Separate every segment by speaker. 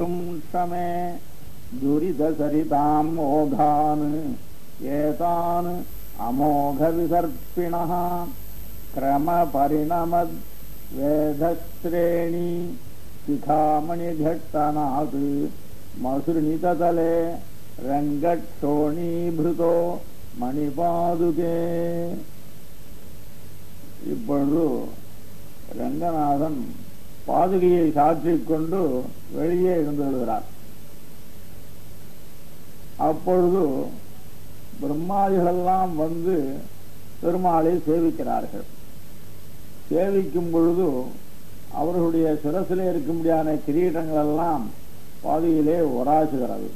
Speaker 1: द्रष्टुम् क्षमे दुरितसरिताम् मोघान् एतान् अमोघविसर्पिणः क्रमपरिणमद्वेधश्रेणी शिखामणिघट्टनात् मसृणिततले ரங்கட்டோணீபிருதோ மணிபாதுகே இப்பொழுது ரங்கநாதன் பாதுகையை சாற்றிக் கொண்டு வெளியே எழுந்துள்ளார் அப்பொழுது பிரம்மாதிகளெல்லாம் வந்து பெருமாளை சேவிக்கிறார்கள் சேவிக்கும் பொழுது அவர்களுடைய சிரசிலே இருக்கும்படியான கிரீடங்கள் எல்லாம் பாதையிலே ஒராசுகிறது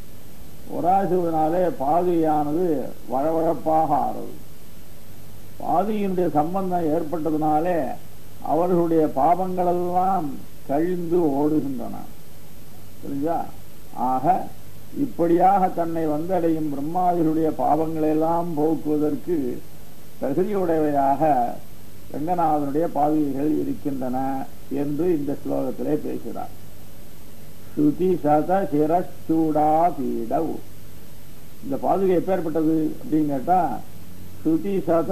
Speaker 1: ஒராசுவதனாலே பாதையானது வழவழப்பாக ஆறுது பாதையினுடைய சம்பந்தம் ஏற்பட்டதுனாலே அவர்களுடைய பாவங்களெல்லாம் கழிந்து ஓடுகின்றன புரிஞ்சா ஆக இப்படியாக தன்னை வந்தடையும் பிரம்மாதிகளுடைய பாவங்களெல்லாம் போக்குவதற்கு தகுதியுடையவையாக ரங்கநாதனுடைய பாதுகைகள் இருக்கின்றன என்று இந்த ஸ்லோகத்திலே பேசுகிறார் ஸ்ருதி சத சிரச்சூடா பீடவ் இந்த பாதுகை எப்பேற்பட்டது அப்படின்னு கேட்டா ஸ்ருதி சத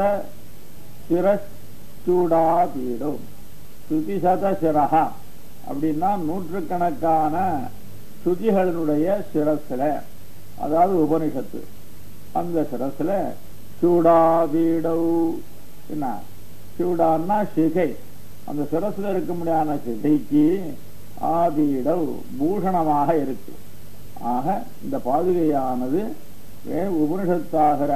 Speaker 1: சிரச்சூடா பீடவ் ஸ்ருதி சத சிரஹா அப்படின்னா நூற்றுக்கணக்கான ஸ்ருதிகளினுடைய சிரஸ்ல அதாவது உபனிஷத்து அந்த சிரஸ்ல சூடா பீடவ் என்ன சூடான்னா சிகை அந்த சிரஸ்ல இருக்க முடியாத சிகைக்கு ஆபீடவ் பூஷணமாக இருக்கு ஆக இந்த பாதுகையானது வே- உபனிஷத்தாகிற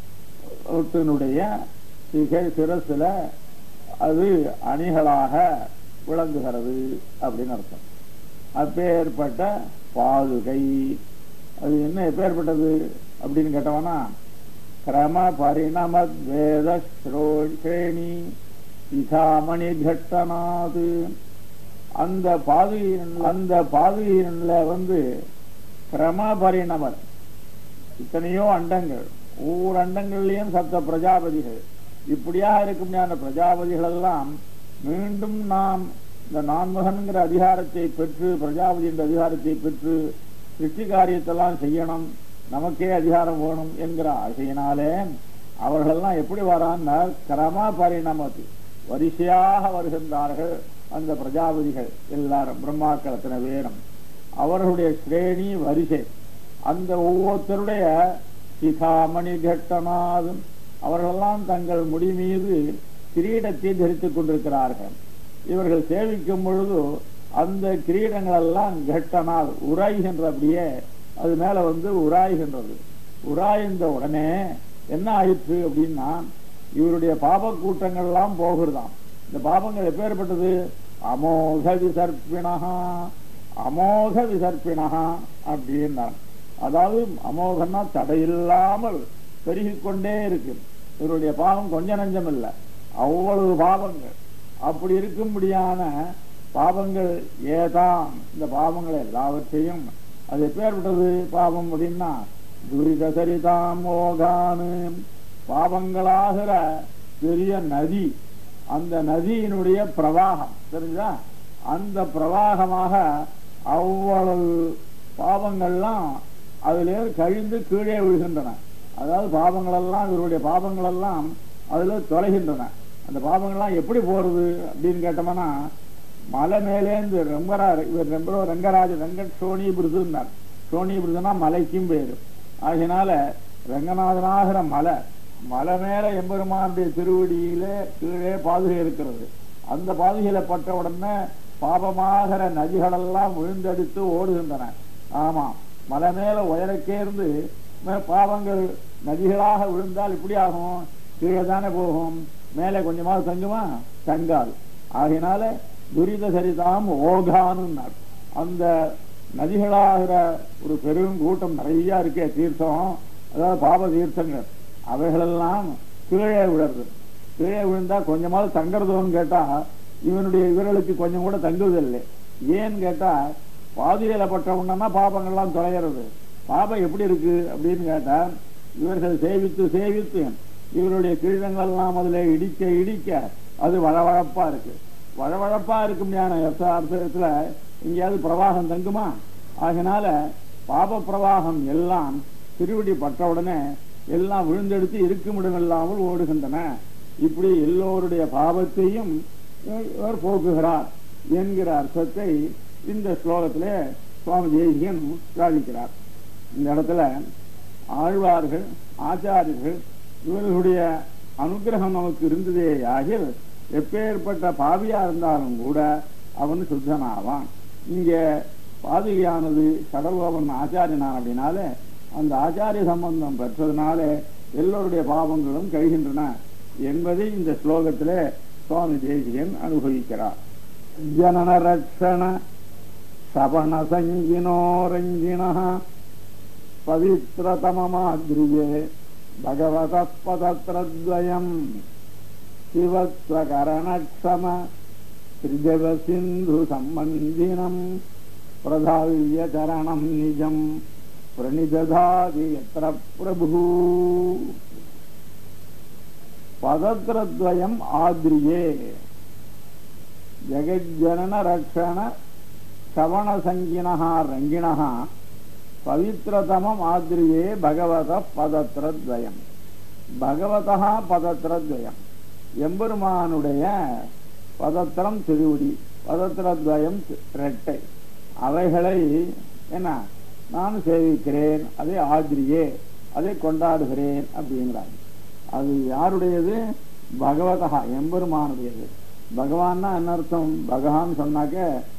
Speaker 1: ஒட்டினுடைய சிகை சிரசுல அது அணிகளாக விளங்குகிறது அப்படின்னு அர்த்தம் அப்பேற்பட்ட பாதுகை அது என்ன எப்பேற்பட்டது அப்படின்னு கேட்டவனா கிரம பரிணமத் வேத ஸ்ரோணி சிகாமணி கட்டனாது அந்த பாதுகையின் அந்த பாதுகையின்ல வந்து கிரம பரிணமர் இத்தனையோ அண்டங்கள் ஒவ்வொரு அண்டங்கள்லயும் சப்த பிரஜாபதிகள் இப்படியாக இருக்கும் பிரஜாபதிகள் எல்லாம் மீண்டும் நாம் இந்த நான்முகன்கிற அதிகாரத்தை பெற்று பிரஜாபதி என்ற அதிகாரத்தை பெற்று சிருஷ்டி காரியத்தெல்லாம் செய்யணும் நமக்கே அதிகாரம் வேணும் என்கிற ஆசையினாலே அவர்களெல்லாம் எப்படி வரான்னா கிரம பரிணமத்து வரிசையாக வருகின்றார்கள் அந்த பிரஜாபதிகள் எல்லாரும் பிரம்மாக்கள் அத்தனை பேரும் அவர்களுடைய ஸ்ரேணி வரிசை அந்த ஒவ்வொருத்தருடைய சிகாமணி கட்டனாதும் அவர்களெல்லாம் தங்கள் முடி மீது கிரீடத்தை தரித்துக் கொண்டிருக்கிறார்கள் இவர்கள் சேவிக்கும் பொழுது அந்த கிரீடங்கள் எல்லாம் கட்டனால் உராய்கின்ற அப்படியே அது மேல வந்து உராய்கின்றது உராய்ந்த உடனே என்ன ஆயிற்று அப்படின்னா இவருடைய பாப கூட்டங்கள் எல்லாம் போகிறதாம் இந்த பாபங்கள் எப்பேற்பட்டது அமோக விசர்ப்பிணகா அமோக விசர்ப்பிணகா அப்படின்னார் அதாவது அமோகன்னா தடையில்லாமல் பெருகிக் கொண்டே இருக்கு இவருடைய பாவம் கொஞ்ச நஞ்சம் இல்லை அவ்வளவு பாவங்கள் அப்படி இருக்கும்படியான பாவங்கள் ஏதான் இந்த பாவங்கள் எல்லாவற்றையும் அது எப்பேற்பட்டது பாவம் அப்படின்னா துரித சரிதாம் மோகானு பாவங்களாகிற பெரிய நதி அந்த நதியினுடைய பிரவாகம் தெரிஞ்சா அந்த பிரவாகமாக அவ்வளவு பாவங்கள்லாம் அதிலே கழிந்து கீழே விழுகின்றன அதாவது பாவங்களெல்லாம் இவருடைய பாவங்களெல்லாம் அதுல தொலைகின்றன அந்த பாவங்கள்லாம் எப்படி போறது அப்படின்னு கேட்டோம்னா மலை மேலேந்து ரங்கரா இவர் ரொம்ப ரங்கராஜ ரங்கட் சோனி பிருதுன்னார் சோனி பிருதுனா மலைக்கும் பேரு ஆகினால ரங்கநாதனாகிற மலை மலை மேல எம்பெருமானுடைய திருவடியிலே கீழே பாதுகை இருக்கிறது அந்த பாதுகையில பட்ட உடனே பாபமாகிற நதிகளெல்லாம் விழுந்தடித்து ஓடுகின்றன ஆமா மலை மேல உயரக்கேர்ந்து மே- பாவங்கள் நதிகளாக விழுந்தால் இப்படி ஆகும் கீழே தானே போகும் மேலே கொஞ்சமாவது தங்குமா தங்காது ஆகையினால துரித சரிதாம் ஓகானுன்னார் அந்த நதிகளாகிற ஒரு பெரும் கூட்டம் நிறைய இருக்கே தீர்த்தம் அதாவது பாப தீர்த்தங்கள் அவைகளெல்லாம் கீழே விழுறது கீழே விழுந்தா கொஞ்சமாவது தங்குறதோன்னு கேட்டா இவனுடைய இவர்களுக்கு கொஞ்சம் கூட தங்குவதில்லை ஏன்னு கேட்டா பாதியில பட்டவங்கன்னா பாபங்கள்லாம் தொலைகிறது பாபம் எப்படி இருக்கு அப்படின்னு கேட்டா இவர்கள் சேவித்து சேவித்து இவருடைய கிரீடங்கள் எல்லாம் அதுல இடிக்க இடிக்க அது வழவழப்பா இருக்கு வழவழப்பா இருக்கும் ஞான அர்த்த- அர்த்தத்துல எங்கேயாவது பிரவாகம் தங்குமா ஆகினால பாப பிரவாகம் எல்லாம் திருவடி பட்டவுடனே எல்லாம் விழுந்தெடுத்து இருக்குமிடமில்லாமல் ஓடுகின்றன இப்படி எல்லோருடைய பாவத்தையும் இவர் போக்குகிறார் என்கிற அர்த்தத்தை இந்த ஸ்லோகத்திலே சுவாமி தேசிகன் சாதிக்கிறார் இந்த இடத்துல ஆழ்வார்கள் ஆச்சாரியர்கள் இவர்களுடைய அனுகிரகம் நமக்கு இருந்ததே ஆகில் எப்பேற்பட்ட பாவியா இருந்தாலும் கூட அவன் சுத்தனாவான் இங்க பாதுகையானது கடலோவன் ஆச்சாரியனான் அப்படின்னால அந்த ஆச்சாரிய சம்பந்தம் பெற்றதுனால எல்லோருடைய பாவங்களும் கழிகின்றன என்பதை இந்த ஸ்லோகத்திலே சுவாமி தேசிகன் அனுபவிக்கிறார் ஜனன ரட்சண சபண சங்கினோரங்கிண பவித்ரதமமாத்ரியே பகவத பதத்ரத்வயம் சிவத்வகரணக்ஷம திரிஜவ சிந்து சம்பந்தினம் பிரதாவிய சரணம் நிஜம் பிரணிததாதி எத்திர பிரபு பதத்ரத்வயம் ஆத்ரியே ஜெகஜனன ரக்ஷண சவண சங்கினஹா ரங்கிணஹா பவித்ரதமம் ஆத்ரியே பகவத பதத்ரத்வயம் பகவதா பதத்ரத்வயம் எம்பெருமானுடைய பதத்திரம் திருவுடி பதத்திரத்வயம் ரெட்டை அவைகளை என்ன நான் சேவிக்கிறேன் அதை ஆதிரியே அதை கொண்டாடுகிறேன் அப்படிங்கிறார் அது யாருடையது பகவதா எம்பெருமானுடையது பகவான்னா என்ன அர்த்தம் பகவான் சொன்னாக்க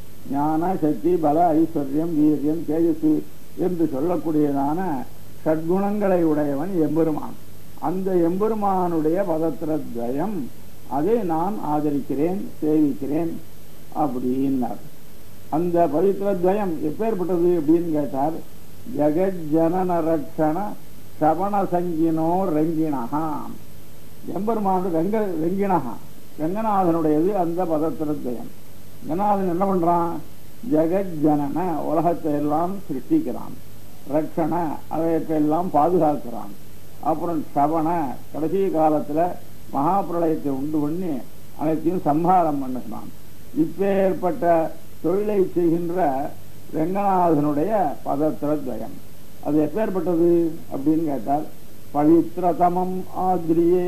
Speaker 1: ஞான சக்தி பல ஐஸ்வர்யம் வீரியம் தேஜஸ் என்று சொல்லக்கூடியதான சட்குணங்களை உடையவன் எம்பெருமான் அந்த எம்பெருமானுடைய பதத்திரத்வயம் அதை நான் ஆதரிக்கிறேன் சேவிக்கிறேன் அப்படின்னார் அந்த பவித்திரத்வயம் எப்பேற்பட்டது அப்படின்னு கேட்டார் ஜெகத் ஜனன ரட்சண சவண சங்கினோ ரங்கிணகா எம்பெருமானு ரங்க ரங்கிணகா ரங்கநாதனுடையது அந்த பதத்திரத்வயம் ரங்கநாதன் என்ன பண்றான் ஜெகத் ஜனன உலகத்தை எல்லாம் சிருஷ்டிக்கிறான் ரட்சண அவையெல்லாம் பாதுகாக்கிறான் அப்புறம் சவண கடைசி காலத்துல மகாபிரளயத்தை உண்டு பண்ணி அனைத்தையும் சம்ஹாரம் பண்ணுகிறான் இப்பேற்பட்ட தொழிலை செய்கின்ற ரங்கநாதனுடைய பதத்திரத்வயம் அது எப்பேற்பட்டது அப்படின்னு கேட்டால் பவித்ரதமம் ஆத்ரியே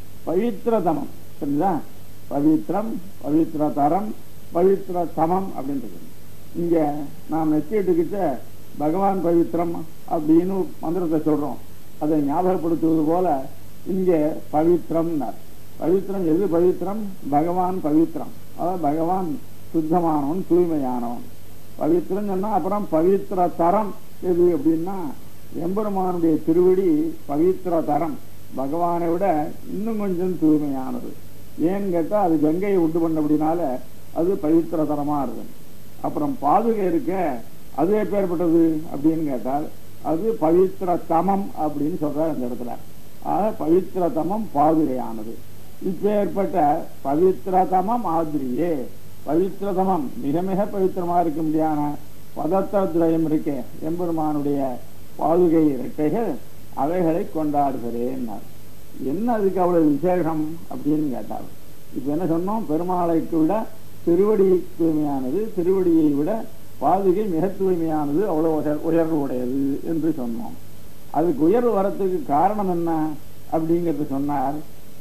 Speaker 1: பவித்ரதமம் சரிங்களா பவித்ரம் பவித்ரதரம் பவித்ரதமம் அப்படின்றது இங்க நாம் நெத்திட்டுக்கிட்ட பகவான் பவித்ரம் அப்படின்னு மந்திரத்தை சொல்றோம் அதை ஞாபகப்படுத்துவது போல இங்கே பவித்ரம் பவித்ரம் எது பவித்ரம் பகவான் பவித்ரம் அதாவது பகவான் சுத்தமானவன் தூய்மையானவன் பவித்ரம் சொன்னா அப்புறம் பவித்ர தரம் எது அப்படின்னா எம்பெருமானுடைய திருவடி பவித்ர தரம் பகவானை விட இன்னும் கொஞ்சம் தூய்மையானது ஏன்னு கேட்டா அது கங்கையை உண்டு பண்ணபடினால அது பவித்திர தரமா இருக்கும் அப்புறம் பாதுகை இருக்க அது எப்பேற்பட்டது அப்படின்னு கேட்டால் அது பவித்திர தமம் அப்படின்னு சொல்றாரு அந்த இடத்துல ஆக பவித்திர தமம் பாதுகையானது இப்பேற்பட்ட பவித்திரதமம் ஆதிரியே பவித்திரதமம் மிக மிக பவித்திரமா இருக்க முடியான பதத்திரயம் இருக்கே எம்பெருமானுடைய பாதுகை இரட்டைகள் அவைகளை கொண்டாடுகிறேன் என்ன அதுக்கு அவ்வளவு விசேஷம் அப்படின்னு கேட்டார் இப்ப என்ன சொன்னோம் பெருமாளைக்கு விட திருவடி தூய்மையானது திருவடியை விட பாதுகை மிக தூய்மையானது அவ்வளவு உயர் உயர்வு உடையது என்று சொன்னோம் அதுக்கு உயர்வு வரத்துக்கு காரணம் என்ன அப்படிங்கிறது சொன்னார்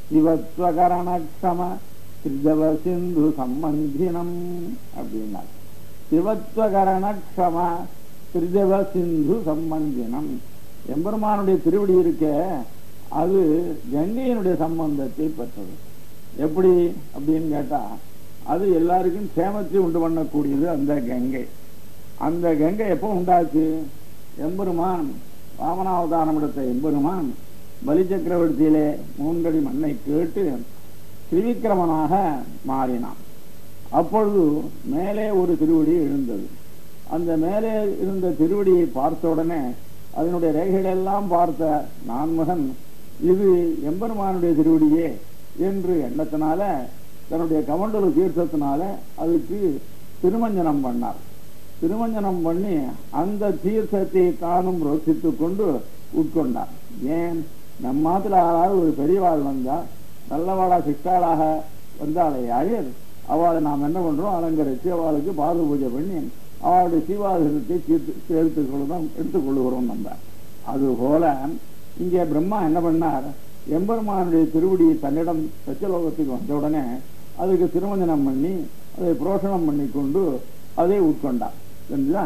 Speaker 1: சிவத்வகரணக்ஷம சித்தவ சிந்து சம்பந்தினம் அப்படின்னார் சிவத்வகரணக்ஷம திருஜவ சிந்து சம்பந்தினம் எம்பெருமானுடைய திருவடி இருக்க அது கங்கையினுடைய சம்பந்தத்தை பெற்றது எப்படி அப்படின்னு கேட்டா அது எல்லாருக்கும் சேமத்தை உண்டு பண்ணக்கூடியது அந்த கங்கை அந்த கங்கை எப்போ உண்டாச்சு எம்பெருமான் வாமனாவதானம் எடுத்த எம்பெருமான் பலி சக்கரவர்த்தியிலே மூன்றடி மண்ணை கேட்டு திரிவிக்கிரமனாக மாறினான் அப்பொழுது மேலே ஒரு திருவடி எழுந்தது அந்த மேலே இருந்த திருவடியை பார்த்த உடனே அதனுடைய ரேகைகளெல்லாம் பார்த்த நான்மகன் இது எம்பெருமானுடைய திருவடியே என்று எண்ணத்தினால தன்னுடைய கமண்டல தீர்த்தத்தினால அதுக்கு திருமஞ்சனம் பண்ணார் திருமஞ்சனம் பண்ணி அந்த தீர்த்தத்தை தானும் ரோசித்துக் கொண்டு உட்கொண்டார் ஏன் நம்ம மாத்துல யாராவது ஒரு பெரியவாள் வந்தா நல்லவாளா சிக்காளாக வந்தாலே அழியர் அவளை நாம் என்ன பண்றோம் அலங்கரித்து அவளுக்கு பாத பூஜை பண்ணி அவருடைய சீவாதிரத்தை தீர்த்து சேர்த்துக் கொள்ளுதான் எடுத்துக்கொள்ளுகிறோம் நம்ம அதுபோல இங்கே பிரம்மா என்ன பண்ணார் எம்பெருமானுடைய திருவடியை தன்னிடம் சத்தியலோகத்துக்கு வந்த உடனே அதுக்கு திருமஞ்சனம் பண்ணி அதை புரோஷனம் பண்ணி கொண்டு அதை உட்கொண்டார் தெரிஞ்சுதா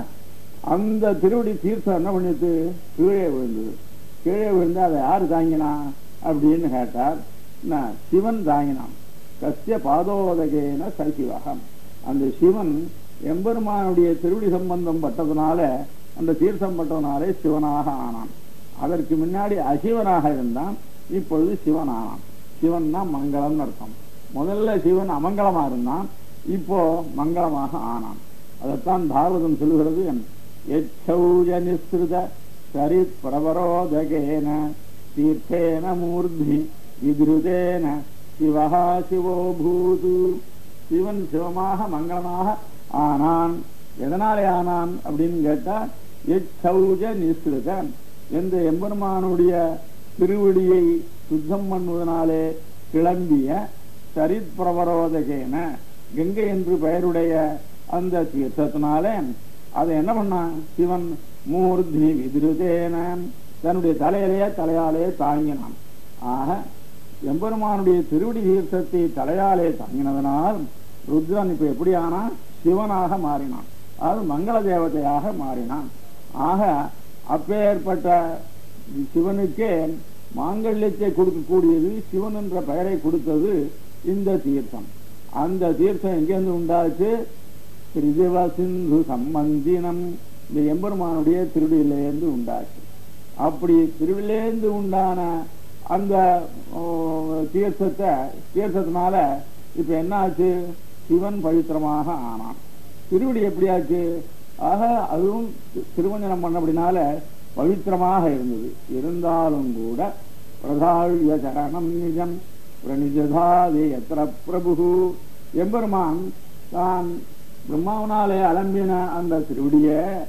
Speaker 1: அந்த திருவடி தீர்த்தம் என்ன பண்ணிட்டு கீழே விழுந்தது கீழே விழுந்து அதை யார் தாங்கினா அப்படின்னு கேட்டார் நான் சிவன் தாங்கினான் கசிய பாதோதகேன சசிவகம் அந்த சிவன் எம்பெருமானுடைய திருவடி சம்பந்தம் பட்டதுனால அந்த தீர்த்தம் பட்டதுனாலே சிவனாக ஆனான் அதற்கு முன்னாடி அசிவனாக இருந்தான் இப்பொழுது சிவன் ஆனான் சிவன்னா மங்களம்னு அர்த்தம் முதல்ல சிவன் அமங்கலமா இருந்தான் இப்போ மங்களமாக ஆனான் அதைத்தான் பாரதம் சொல்லுகிறது எச்சௌஜ நிஸ்கிருத சரி பிரபரோதகேன தீர்த்தேன மூர்த்தி விதிருதேன சிவஹா சிவோ பூது சிவன் சிவமாக மங்களமாக ஆனான் எதனாலே ஆனான் அப்படின்னு கேட்டா எச்சௌஜ நிஸ்கிருதன் என்ற எம்பெருமானுடைய திருவடியை சுத்தம் பண்ணுவதனாலே கிளம்பிய சரித் பிரபரோதகேன கங்கை என்று பெயருடைய அந்த தீர்த்தத்தினாலே அதை என்ன பண்ணான் சிவன் மூர்த்தி விதிருதேன தன்னுடைய தலையிலேயே தலையாலே தாங்கினான் ஆக எம்பெருமானுடைய திருவடி தீர்த்தத்தை தலையாலே தாங்கினதனால் ருத்ரன் இப்ப எப்படி ஆனா சிவனாக மாறினான் அது மங்கள தேவதையாக மாறினான் ஆக அப்பேற்பட்ட சிவனுக்கே மாங்கல்யத்தை கொடுக்கக்கூடியது சிவன் என்ற பெயரை கொடுத்தது இந்த தீர்த்தம் அந்த தீர்த்தம் எங்கேருந்து உண்டாச்சு திரிதிவ சிந்து சம்பந்தினம் இந்த எம்பெருமானுடைய திருடியிலேருந்து உண்டாச்சு அப்படி திருவிலேருந்து உண்டான அந்த ஓ, தீர்த்தத்தை தீர்த்தத்தினால இப்ப என்ன ஆச்சு சிவன் பவித்திரமாக ஆனான் திருவடி எப்படியாச்சு ஆக அதுவும் தி- திருமஞ்சனம் பண்ணபடினால பவித்திரமாக இருந்தது இருந்தாலும் கூட பிரதாழ்ய சரணம் நிஜம் பிரணிஜதாதி எத்திர பிரபு எம்பெருமான் தான் பிரம்மாவனாலே அலம்பின அந்த திருவடிய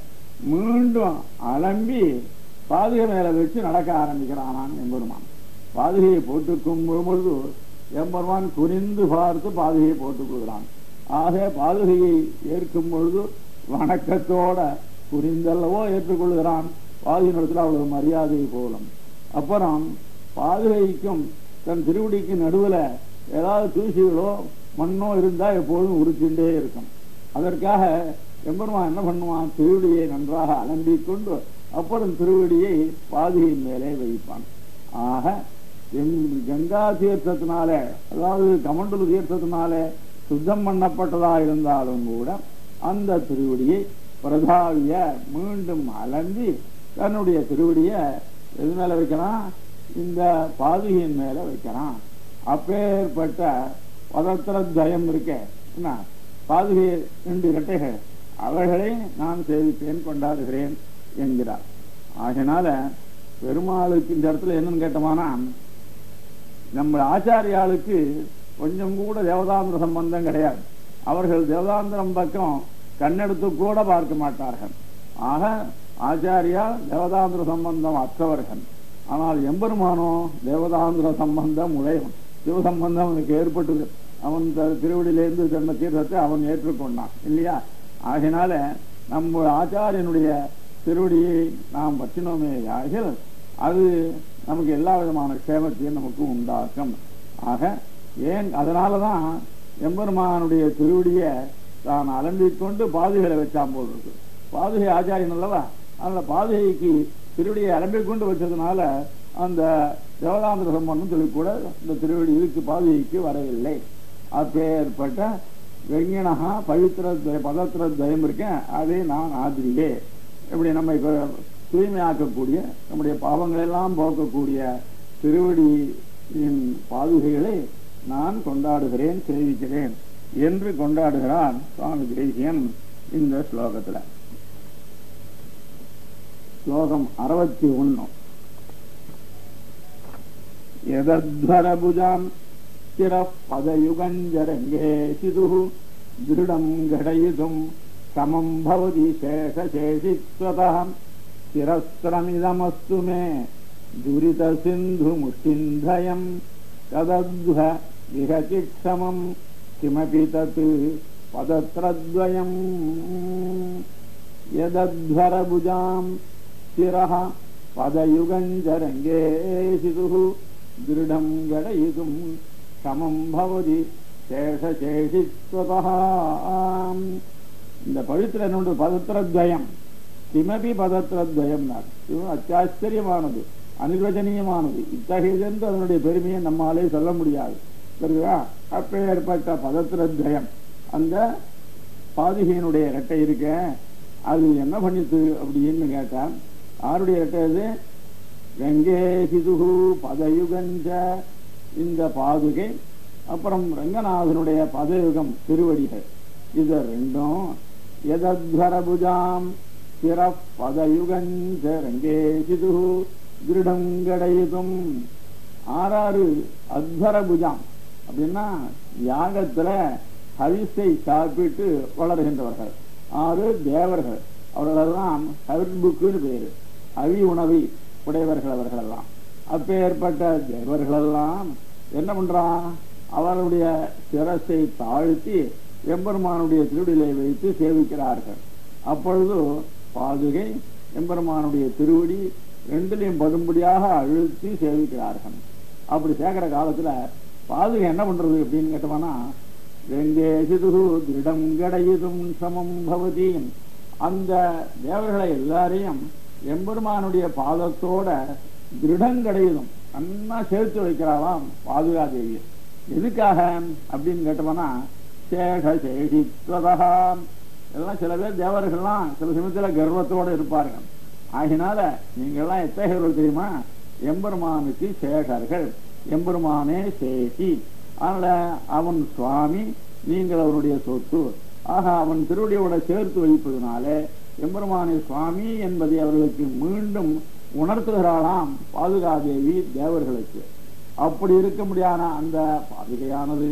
Speaker 1: மீண்டும் அலம்பி பாதுகை மேல வச்சு நடக்க ஆரம்பிக்கிறானான் எம்பெருமான் பாதுகையை போட்டுக்கும் பொழுது எம்பெருமான் குறிந்து பார்த்து பாதுகையை போட்டுக் கொள்கிறான் ஆக பாதுகையை ஏற்கும் பொழுது வணக்கத்தோட புரிந்தல்லவோ ஏற்றுக்கொள்கிறான் பாதுகினிடத்தில் அவ்வளவு மரியாதை போலும் அப்புறம் பாதுகைக்கும் தன் திருவடிக்கு நடுவுல ஏதாவது தூசிகளோ மண்ணோ இருந்தா எப்போதும் உறுத்திண்டே இருக்கும் அதற்காக எம்பெருமான் என்ன பண்ணுவான் திருவடியை நன்றாக அலம்பிக் கொண்டு அப்புறம் திருவடியை பாதுகையின் மேலே வைப்பான் ஆக எம்- கங்கா தீர்த்தத்தினால அதாவது கமண்டலு தீர்த்தத்தினால சுத்தம் பண்ணப்பட்டதா இருந்தாலும் கூட அந்த திருவடியை பிரதாவிய மீண்டும் அலம்பி தன்னுடைய திருவடியை எது மேல வைக்கிறான் இந்த பாதுகையின் மேல வைக்கிறான் அப்பேற்பட்ட பதத்திர தயம் இருக்க என்ன பாதுகை ரெண்டு இரட்டைகள் அவைகளை நான் சேவித்தேன் கொண்டாடுகிறேன் என்கிறார் ஆகையினால பெருமாளுக்கு இந்த இடத்துல என்னன்னு கேட்டோமானா நம்ம ஆச்சாரியாளுக்கு கொஞ்சம் கூட தேவதாந்திர சம்பந்தம் கிடையாது அவர்கள் தேவதாந்திரம் பக்கம் கண்ணெடுத்து கூட பார்க்க மாட்டார்கள் ஆக ஆச்சாரியா தேவதாந்திர சம்பந்தம் அற்றவர்கள் ஆனால் எம்பெருமானோ தேவதாந்திர சம்பந்தம் உடையவன் சிவ சம்பந்தம் அவனுக்கு ஏற்பட்டது அவன் த- திருவடியிலிருந்து தன்னை தீர்த்தத்தை அவன் ஏற்றுக்கொண்டான் இல்லையா ஆகினால நம்ம ஆச்சாரியனுடைய திருவடியை நாம் பற்றினோமே ஆகில் அது நமக்கு எல்லா விதமான க்ஷேமத்தையும் நமக்கு உண்டாக்கும் ஆக ஏன் அதனாலதான் எம்பெருமானுடைய திருவடியை தான் அலம்பிக் கொண்டு பாதுகையில வச்சான் போல் இருக்கு பாதுகை ஆச்சாரியன் அல்லவா அந்த பாதுகைக்கு திருவடியை அலம்பிக் கொண்டு வச்சதுனால அந்த தேவதாந்திர சம்பந்தம் சொல்லி கூட இந்த திருவடி இதுக்கு பாதுகைக்கு வரவில்லை அப்பேற்பட்ட வெங்கினகா பவித்திர துவய- பதத்திர துவயம் இருக்கேன் அதை நான் ஆதிரியே இப்படி நம்ம இப்ப தூய்மையாக்கக்கூடிய நம்முடைய பாவங்களை எல்லாம் போக்கக்கூடிய திருவடியின் பாதுகைகளை நான் கொண்டாடுகிறேன் சேவிக்கிறேன் என்று கொண்டாடுகிறான் சுவாமி தேசியன் இந்த ஸ்லோகத்துல ஸ்லோகம் அறுபத்தி ஒன்னு यदध्वरभुजाम् चिरः पदयुगञ्जरङ्गे सितुः दृढम् घटयितुम् समम् भवति शेषशेषित्वतः चिरस्त्रमिदमस्तु मे दुरितसिन्धुमुष्टिन्धयम् तदध्व विहति क्षमम् किमपि तत् பதத்ரத்வயம் யதத்வரபுஜாம் சிரः பதயுகஞ்சரங்கே சிதுः திருடம் கடயிதும் சமம் பவதி சேஷசேஷித்வதः இந்த பவித்திரனோட பதத்திரத்வயம் கிமபி பதத்திரத்வயம் இது அத்தியாச்சரியமானது அனிர்வச்சனீயமானது இத்தகையதென்று அதனுடைய பெருமையை நம்மாலே சொல்ல முடியாது சரியா அப்பேற்பட்ட பதத்திரத்வயம் அந்த பாதுகையினுடைய ரெட்டை இருக்க அது என்ன பண்ணித்து அப்படின்னு கேட்டா யாருடைய ரெட்டை அது கங்கே சிதுகு பதயுகஞ்ச இந்த பாதுகை அப்புறம் ரங்கநாதனுடைய பதயுகம் திருவடிகள் இது ரெண்டும் எதத்வரபுஜாம் சிற பதயுகஞ்ச ரங்கே சிதுகு திருடம் கடையுதும் ஆறாறு அத்வரபுஜாம் அப்படின்னா யாகத்துல ஹவிஸை சாப்பிட்டு வளர்கின்றவர்கள் ஆறு தேவர்கள் அவர்களெல்லாம் ஹவிர் புக்குன்னு பேரு அவி உணவி உடையவர்கள் அவர்களெல்லாம் அப்பேற்பட்ட தேவர்களெல்லாம் என்ன பண்றான் அவருடைய சிரசை தாழ்த்தி எம்பெருமானுடைய திருவடியிலே வைத்து சேவிக்கிறார்கள் அப்பொழுது பாதுகை எம்பெருமானுடைய திருவடி ரெண்டுலையும் படும்படியாக அழுத்தி சேவிக்கிறார்கள் அப்படி சேர்க்கிற காலத்துல பாதுகை என்ன பண்றது அப்படின்னு கேட்டோம்னா வெங்கேசிது திருடம் கடையுதும் சமம் பவதி அந்த தேவர்களை எல்லாரையும் எம்பெருமானுடைய பாதத்தோட திருடங்கடையுதும் நன்னா சேர்த்து வைக்கிறாளாம் பாதுகா தேவி எதுக்காக அப்படின்னு கேட்டோம்னா சேஷ சேஷித்வதா எல்லாம் சில பேர் தேவர்கள்லாம் சில சமயத்துல கர்வத்தோட இருப்பார்கள் ஆகினால நீங்கள்லாம் எத்தகையவர்கள் தெரியுமா எம்பெருமானுக்கு சேஷர்கள் எம்பெருமானே சேஷி அதனால அவன் சுவாமி நீங்கள் அவருடைய சொத்து ஆக அவன் திருவடியோட சேர்த்து வைப்பதனால எம்பெருமானை சுவாமி என்பதை அவர்களுக்கு மீண்டும் உணர்த்துகிறாளாம் பாதுகாதேவி தேவர்களுக்கு அப்படி இருக்க முடியாத அந்த பாதுகையானது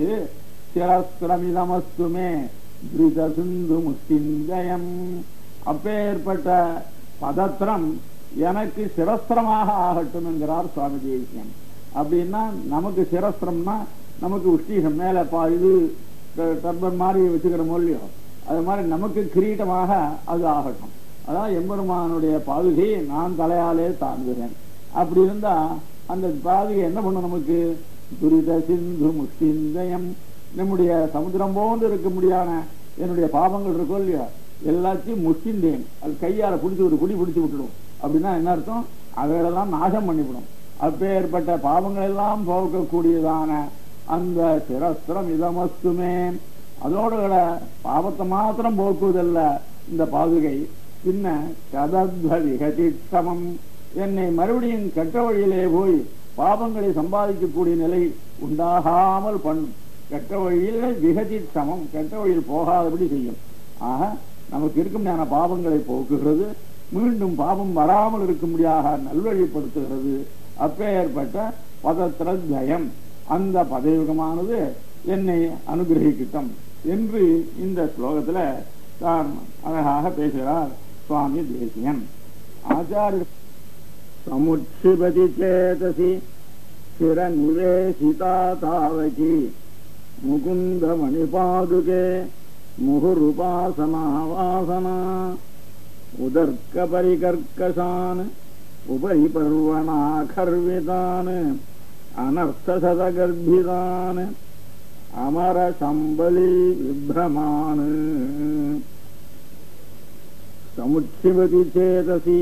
Speaker 1: சிரஸ்திரமிதமஸ்துமே துரித சிந்து முஸ்திந்தயம் அப்பேற்பட்ட பதத்திரம் எனக்கு சிரஸ்திரமாக ஆகட்டும் என்கிறார் சுவாமி தேசியம் அப்படின்னா நமக்கு சிரஸ்திரம்னா நமக்கு உஷ்டீகம் மேல பா இது டர்பன் மாதிரி வச்சுக்கிறோமோ இல்லையோ அது மாதிரி நமக்கு கிரீட்டமாக அது ஆகட்டும் அதான் எம்பெருமானுடைய பாதுகையை நான் தலையாலே தாங்குகிறேன் அப்படி இருந்தா அந்த பாதுகை என்ன பண்ணும் நமக்கு துரித சிந்து முஸ்திந்தயம் நம்முடைய சமுத்திரம் போன்று இருக்க முடியாத என்னுடைய பாவங்கள் இருக்கும் இல்லையா எல்லாத்தையும் முஸ்திந்தேன் அது கையால பிடிச்சி ஒரு குடி பிடிச்சி விட்டுடும் அப்படின்னா என்ன அர்த்தம் அவைகளெல்லாம் நாசம் பண்ணிவிடும் அப்பேற்பட்ட பாவங்கள் எல்லாம் போக்கக்கூடியதான அந்த சிரஸ்திரம் இதமஸ்துமே அதோட கூட பாவத்தை மாத்திரம் போக்குவதல்ல இந்த பாதுகை பின்ன கதத்வதிகதிஷமம் என்னை மறுபடியும் கெட்ட வழியிலே போய் பாவங்களை சம்பாதிக்கக்கூடிய நிலை உண்டாகாமல் பண்ணும் கெட்ட வழியில் விகதி சமம் கெட்ட வழியில் போகாதபடி செய்யும் ஆக நமக்கு இருக்கும்படியான பாவங்களை போக்குகிறது மீண்டும் பாவம் வராமல் இருக்கும்படியாக நல்வழிப்படுத்துகிறது அப்பேற்பட்ட பதத்திரத்வயம் அந்த பதயுகமானது என்னை அனுகிரகிக்கட்டும் என்று இந்த ஸ்லோகத்துல தான் அழகாக பேசுகிறார் சுவாமி தேசியன் ஆச்சாரிய சமுட்சிபதி சேதசி சிர நிவேசிதா தாவகி முகுந்த மணிபாதுகே முகுருபாசனா வாசனா உதர்க்க பரிகர்க்கசான் உபரி பர்வணாகர்விதான் அனர்த்தசதகர்பிதான் அமர சம்பலி விப்ரமான் சமுச்சிவதி சேதசி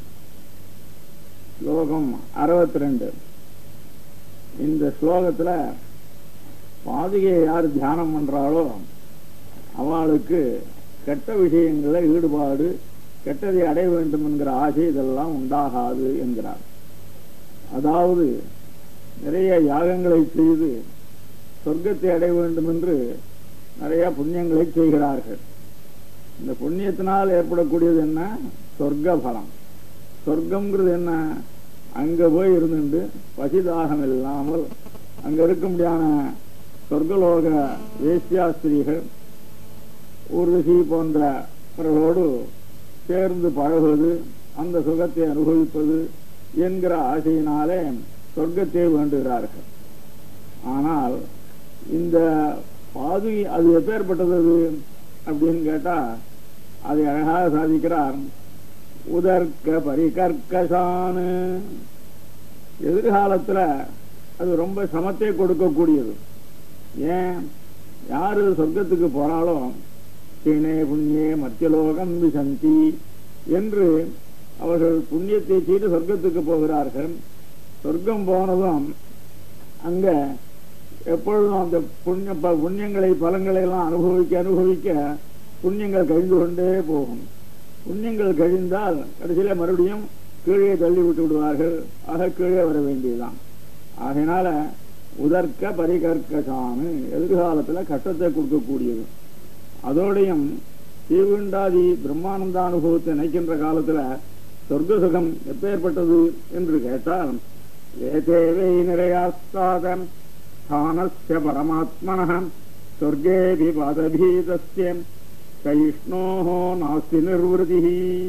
Speaker 1: ஸ்லோகம் அறுபத்தி ரெண்டு இந்த ஸ்லோகத்துல பாதுகையை யார் தியானம் பண்றாளோ அவளுக்கு கெட்ட விஷயங்கள ஈடுபாடு கெட்டதை அடைய வேண்டும் என்கிற ஆசை இதெல்லாம் உண்டாகாது என்கிறார் அதாவது நிறைய யாகங்களை செய்து சொர்க்கத்தை அடைய வேண்டும் என்று நிறைய புண்ணியங்களை செய்கிறார்கள் இந்த புண்ணியத்தினால் ஏற்படக்கூடியது என்ன சொர்க்க பலம் சொர்க்கம்ங்கிறது என்ன அங்க போய் இருந்துட்டு பசிதாகம் இல்லாமல் அங்க இருக்க முடியாத சொர்க்கலோக வேசியாஸ்திரிகள் ஊர்வசி போன்றவர்களோடு சேர்ந்து பழகுவது அந்த சுகத்தை அனுபவிப்பது என்கிற ஆசையினாலே சொர்க்கத்தை வேண்டுகிறார்கள் ஆனால் இந்த பாதுகை அது எப்பேற்பட்டது அது அப்படின்னு கேட்டா அதை அழகாக சாதிக்கிறார் உதர்க்க பரிகர்க்கசானு எதிர்காலத்துல அது ரொம்ப சமத்தை கொடுக்கக்கூடியது ஏன் யாரு சொர்க்கத்துக்கு போறாளோ கீழே புண்ணியே மத்தியலோகம் விசந்தி என்று அவர்கள் புண்ணியத்தை செய்து சொர்க்கத்துக்கு போகிறார்கள் சொர்க்கம் போனதும் அங்க எப்பொழுதும் அந்த புண்ணிய ப- புண்ணியங்களை பலங்களை எல்லாம் அனுபவிக்க அனுபவிக்க புண்ணியங்கள் கழிந்து கொண்டே போகும் புண்ணியங்கள் கழிந்தால் கடைசியில மறுபடியும் கீழே தள்ளி விட்டு விடுவார்கள் ஆக கீழே வர வேண்டியதுதான் ஆகையினால உதர்க்க பரிகற்கசானு எதிர்காலத்துல கஷ்டத்தை கொடுக்கக்கூடியது அதோடையும் தீவுண்டாதி பிரம்மானந்த அனுபவத்தை நினைக்கின்ற காலத்துல சொர்க்க சுகம் எப்பேற்பட்டது என்று கேட்டால் ஏதேவை நிறையாஸ்தாதம் ஸ்தானஸ்ய பரமாத்மனः சொர்க்கேபி பதபீதஸ்ய சயிஷ்ணோः நாஸ்தி நிர்வൃതിः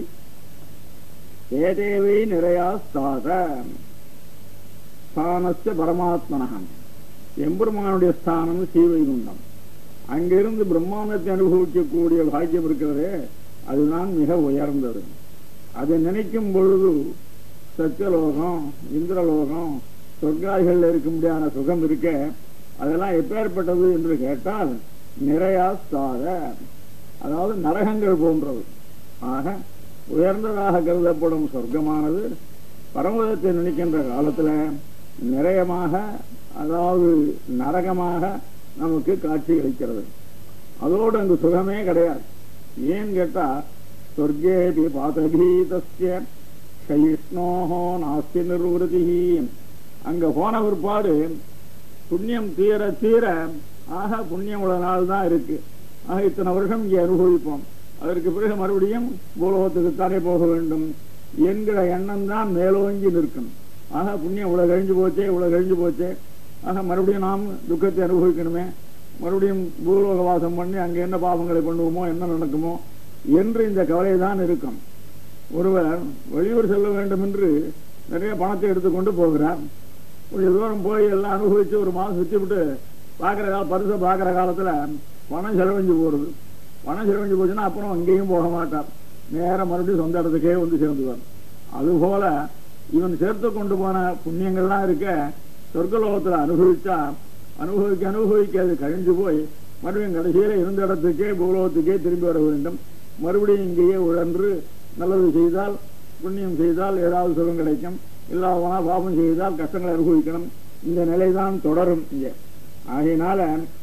Speaker 1: ஏதேவை நிறையாஸ்தாத ஸ்தானஸ்ய பரமாத்மனः எம்பெருமானுடைய ஸ்தானம் சீவைகுண்டம் அங்கிருந்து பிரம்மாண்டத்தை அனுபவிக்கக்கூடிய பாக்கியம் இருக்கிறதே அதுதான் மிக உயர்ந்தது அதை நினைக்கும் பொழுது சத்தியலோகம் இந்திரலோகம் சொர்க்காதிகள் இருக்க முடியாத சுகம் இருக்க அதெல்லாம் எப்பேற்பட்டது என்று கேட்டால் நிறையாஸ்தாத அதாவது நரகங்கள் போன்றது ஆக உயர்ந்ததாக கருதப்படும் சொர்க்கமானது பரமதத்தை நினைக்கின்ற காலத்துல நிறையமாக அதாவது நரகமாக நமக்கு காட்சி அளிக்கிறது அதோடு அங்கு சுகமே கிடையாது ஏன் கேட்டா சொர்க்கேபி பாதபீதஸ்ய சயிஷ்ணோஹோ நாஸ்தி நிர்வൃതി அங்க போன பிற்பாடு புண்ணியம் தீர தீர ஆக புண்ணியம் உள்ள நாள் தான் இருக்கு ஆக இத்தனை வருஷம் இங்கே அனுபவிப்போம் அதற்கு பிறகு மறுபடியும் பூலோகத்துக்கு தானே போக வேண்டும் என்கிற எண்ணம் தான் மேலோங்கி நிற்கும் ஆக புண்ணியம் இவ்வளவு கழிஞ்சு போச்சே இவ்வளவு கழிஞ்சு போச்சே ஆக மறுபடியும் நாம் துக்கத்தை அனுபவிக்கணுமே மறுபடியும் பூலோக வாசம் பண்ணி அங்க என்ன பாவங்களை பண்ணுவோமோ என்ன நடக்குமோ என்று இந்த கவலை தான் இருக்கும் ஒருவர் வெளியூர் செல்ல வேண்டும் என்று நிறைய பணத்தை எடுத்துக்கொண்டு போகிறார் கொஞ்சம் தூரம் போய் எல்லாம் அனுபவிச்சு ஒரு மாதம் சுற்றி விட்டு பார்க்குற கால பரிசை பார்க்குற காலத்துல பணம் செலவழிஞ்சு போறது பணம் செலவழிஞ்சு போச்சுன்னா அப்புறம் அங்கேயும் போக மாட்டார் நேரம் மறுபடியும் சொந்த இடத்துக்கே வந்து சேர்ந்துவார் அதுபோல இவன் சேர்த்து கொண்டு போன புண்ணியங்கள்லாம் இருக்க சொர்க்கலோகத்துல அனுபவிச்சா அனுபவிக்க அனுபவிக்க அது கழிஞ்சு போய் மறுபடியும் கடைசியில இருந்த இடத்துக்கே பூலோகத்துக்கே திரும்பி வர வேண்டும் மறுபடியும் இங்கேயே உழன்று நல்லது செய்தால் புண்ணியம் செய்தால் ஏதாவது சுகம் கிடைக்கும் இல்லாதவனா பாபம் செய்தால் கஷ்டங்களை அனுபவிக்கணும் இந்த நிலைதான் தொடரும் இங்கே ஆகையினால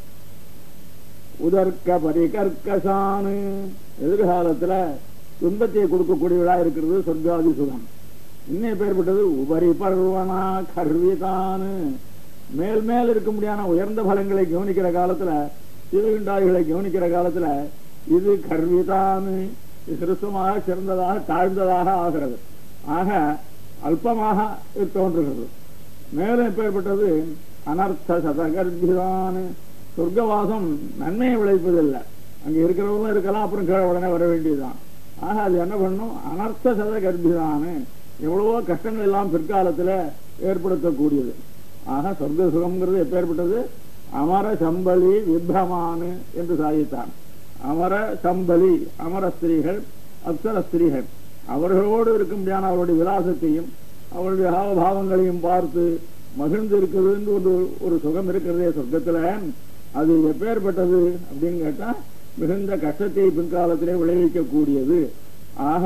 Speaker 1: உதர்க்க பரிகர்க்கசானு எதிர்காலத்துல துன்பத்தை கொடுக்கக்கூடியவளா இருக்கிறது சொர்க்காதி சுகம் இன்னும் பேர்பட்டது உபரி பர்வனா கர்விதானு மேல் மேல் இருக்க முடியாத உயர்ந்த பலங்களை கவனிக்கிற காலத்துல சிவகுண்டாதிகளை கவனிக்கிற காலத்துல இது கர்விதானு சிறுசமாக சிறந்ததாக தாழ்ந்ததாக ஆகிறது ஆக அல்பமாக இது தோன்றுகிறது மேலும் எப்பேற்பட்டது அனர்த்த சதகர்பிதானு சொர்க்கவாசம் நன்மையை விளைப்பதில்லை அங்க இருக்கிறவங்களும் இருக்கலாம் அப்புறம் கீழே உடனே வர வேண்டியதுதான் ஆக அது என்ன பண்ணும் அனர்த்த சத கர்ப்பிதானு எவ்வளவோ கஷ்டங்கள் எல்லாம் பிற்காலத்துல ஏற்படுத்தக்கூடியது ஆக சொர்க்க சுகம்ங்கிறது எப்பேற்பட்டது அமர சம்பளி விப்ரமானு என்று சாதித்தான் அமர சம்பளி அமர ஸ்திரீகள் அப்சர ஸ்திரீகள் அவர்களோடு இருக்க முடியாத அவருடைய விலாசத்தையும் அவருடைய ஹாவபாவங்களையும் பார்த்து மகிழ்ந்து இருக்கிறது ஒரு ஒரு சுகம் இருக்கிறதே சொர்க்கத்துல அது எப்பேற்பட்டது அப்படின்னு கேட்டா மிகுந்த கஷ்டத்தை பின்காலத்திலே விளைவிக்க கூடியது ஆக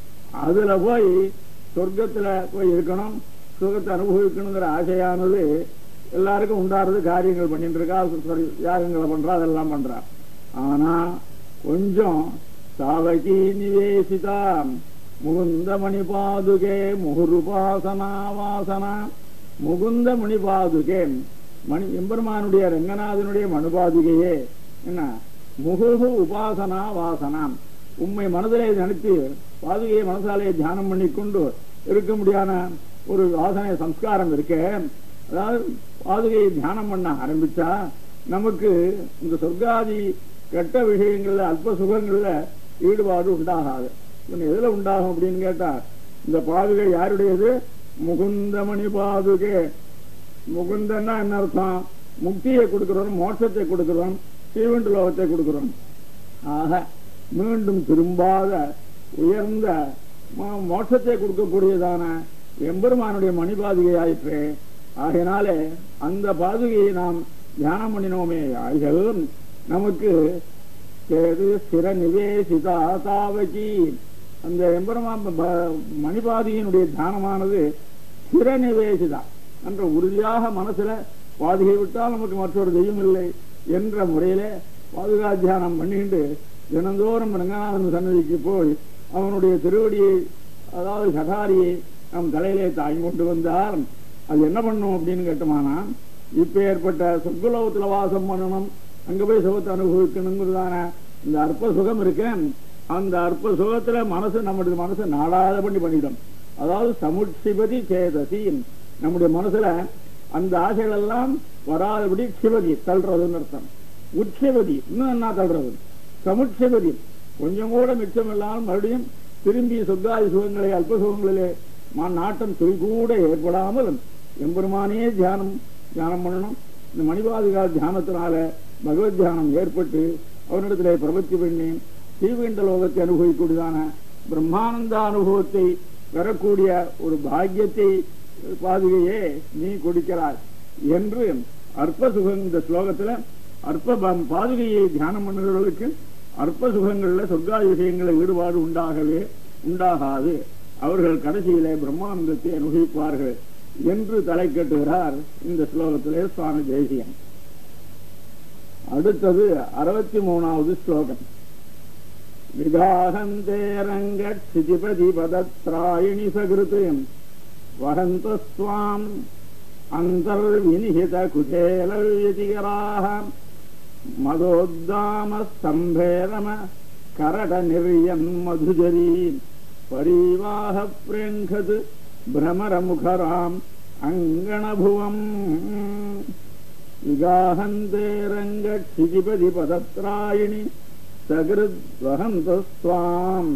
Speaker 1: அதுல போய் சொர்க்கத்துல போய் இருக்கணும் சுகத்தை அனுபவிக்கணுங்கிற ஆசையானது எல்லாருக்கும் உண்டாறது காரியங்கள் பண்ணிட்டு இருக்கா sorry, யாகங்களை பண்றா அதெல்லாம் பண்றா ஆனா கொஞ்சம் சாவகி நிவேசிதா முகுந்த மணி பாதுகே முகுருபாசனா வாசனா முகுந்த மணி பாதுகே மணி எம்பெருமானுடைய ரங்கநாதனுடைய மனுபாதுகையே என்ன முகுகு உபாசனா வாசனாம் உண்மை மனதிலே நினைத்து பாதுகையை மனசாலே தியானம் பண்ணிக்கொண்டு இருக்க முடியாத ஒரு வாசனை சம்ஸ்காரம் இருக்கு அதாவது பாதுகையை தியானம் பண்ண ஆரம்பிச்சா நமக்கு இந்த சொர்க்காதி கெட்ட விஷயங்கள்ல அல்ப சுகங்கள்ல ஈடுபாடு உண்டாகாது இவன் எதுல உண்டாகும் அப்படின்னு கேட்டா இந்த பாதுகை யாருடையது முகுந்தமணி பாதுகை முகுந்தன்னா என்ன அர்த்தம் முக்தியை கொடுக்கிறோம் மோட்சத்தை கொடுக்கிறோம் ஸ்ரீவண்டு லோகத்தை கொடுக்கிறோம் ஆக மீண்டும் திரும்பாத உயர்ந்த மோ- மோட்சத்தை கொடுக்கக்கூடியதான எம்பெருமானுடைய மணி பாதுகை ஆயிற்று ஆகையினாலே அந்த பாதுகையை நாம் தியானம் பண்ணினோமே ஆகியும் நமக்கு சேது ஸ்திர நிவேசிதா தாவகி அந்த எம்பெருமான் ப- மணிபாதியினுடைய தியானமானது ஸ்திர நிவேசிதா என்ற உறுதியாக மனசுல பாதுகை விட்டால் நமக்கு மற்றொரு தெய்வம் இல்லை என்ற முறையிலே பாதுகா தியானம் பண்ணிட்டு தினந்தோறும் ரங்கநாதன் சன்னதிக்கு போய் அவனுடைய திருவடியை அதாவது சகாரியை நம் தலையிலே தாங்கி கொண்டு வந்தார் அது என்ன பண்ணும் அப்படின்னு கேட்டோமானா இப்ப ஏற்பட்ட சொர்க்குலோகத்துல வாசம் பண்ணணும் அங்க போய் சுகத்தை அனுபவிக்கணுங்கிறதான இந்த அற்ப சுகம் இருக்கேன் அந்த அற்ப சுகத்துல மனசு நம்முடைய மனசு நாடாத பண்ணி பண்ணிடும் அதாவது சமுட்சிபதி சேதசி நம்முடைய மனசுல அந்த ஆசைகள் எல்லாம் வராதபடி சிவதி தள்ளுறதுன்னு அர்த்தம் உட்சிவதி இன்னும் என்ன தள்ளுறது சமுட்சிபதி கொஞ்சம் கூட மிச்சம் இல்லாமல் மறுபடியும் திரும்பி சொர்க்காதி சுகங்களை அல்ப சுகங்களிலே மா- நாட்டம் துளி கூட ஏற்படாமல் எம்பெருமானே தியானம் தியானம் பண்ணணும் இந்த மணிபாதிகா தியானத்தினால பகவத் தியானம் ஏற்பட்டு அவனிடத்திலே பிரபத்தி பண்ணி ஸ்ரீவைண்ட லோகத்தை அனுபவிக்கூடியதான பிரம்மானந்த அனுபவத்தை பெறக்கூடிய ஒரு பாக்கியத்தை பாதுகையே நீ கொடுக்கிறாய் என்று அற்ப சுகம் இந்த ஸ்லோகத்துல அற்ப ப- பாதுகையை தியானம் பண்ணுறவர்களுக்கு அற்ப சுகங்கள்ல சொர்க்காதி விஷயங்கள ஈடுபாடு உண்டாகவே உண்டாகாது அவர்கள் கடைசியிலே பிரம்மானந்தத்தை அனுபவிப்பார்கள் என்று தலை கட்டுகிறார் இந்த ஸ்லோகத்திலே சுவாமி தேசியம் அடுத்தது அறுபத்தி மூணாவது ஸ்லோகம் விகாகந்தேரங்கட்சிதிபதி பதத்ராயிணி சகிருதயம் வகந்தஸ்வாம் அந்தர்வினிஹித குதேலவியதிகராக மதோத்தாம ஸ்தம்பேரம கரட நிர்யன் மதுஜரி பரிவாக பிரேங்கது பிரமரமுகராம் அங்கணபுவம் விகாகந்தே ரங்கட்சிதிபதி பதத்ராயிணி சகிருத்வகந்தஸ்வாம்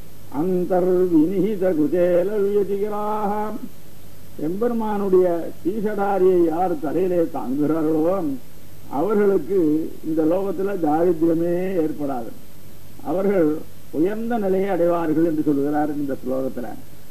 Speaker 1: அந்தர்வினிஹித குஜேல வியதிகராக எம்பெருமானுடைய சீசடாரியை யார் தலையிலே தாங்குகிறார்களோ அவர்களுக்கு இந்த லோகத்துல தாரித்யமே ஏற்படாது அவர்கள் உயர்ந்த நிலையை அடைவார்கள் என்று சொல்கிறார் இந்த ஸ்லோகத்துல